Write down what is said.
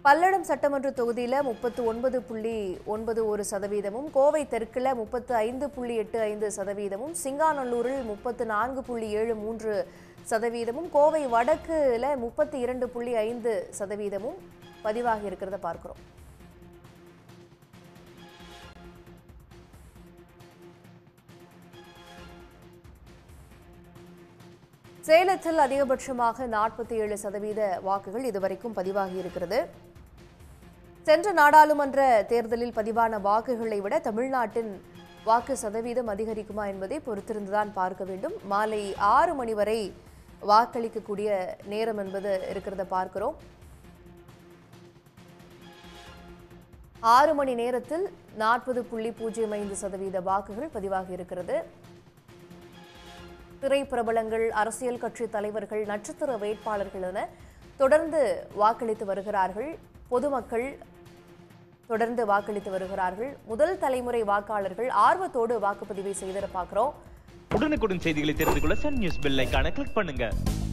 பல்லடம் சட்டமன்ற தொகுதியில முப்பத்து ஒன்பது புள்ளி ஒன்பது ஒரு சதவீதமும் கோவை தெற்குல முப்பத்து ஐந்து புள்ளி எட்டு ஐந்து சதவீதமும் சிங்காநல்லூரில் முப்பத்து நான்கு புள்ளி ஏழு மூன்று சதவீதமும் கோவை வடக்குல முப்பத்தி இரண்டு புள்ளி ஐந்து சதவீதமும் பதிவாகி இருக்கிறத பார்க்கிறோம் சேலத்தில் அதிகபட்சமாக நாற்பத்தி ஏழு சதவீத வாக்குகள் இதுவரைக்கும் பதிவாகி இருக்கிறது சென்ற நாடாளுமன்ற தேர்தலில் பதிவான வாக்குகளை விட தமிழ்நாட்டின் வாக்கு சதவீதம் அதிகரிக்குமா என்பதை பொறுத்திருந்துதான் பார்க்க வேண்டும் மாலை ஆறு மணி வரை வாக்களிக்கக்கூடிய நேரம் என்பது இருக்கிறத பார்க்கிறோம் ஆறு மணி நேரத்தில் நாற்பது புள்ளி பூஜ்ஜியம் ஐந்து சதவீத வாக்குகள் பதிவாகி இருக்கிறது திரைப்பிரபலங்கள் அரசியல் கட்சி தலைவர்கள் நட்சத்திர வேட்பாளர்கள் என தொடர்ந்து வாக்களித்து வருகிறார்கள் பொதுமக்கள் தொடர்ந்து வாக்களித்து வருகிறார்கள் முதல் தலைமுறை வாக்காளர்கள் ஆர்வத்தோடு வாக்குப்பதிவை செய்திட பார்க்கிறோம் உடனுக்குடன் செய்திகளை தெரிந்து கொள்ள சன் நியூஸ் பெல் ஐகானை கிளிக் பண்ணுங்க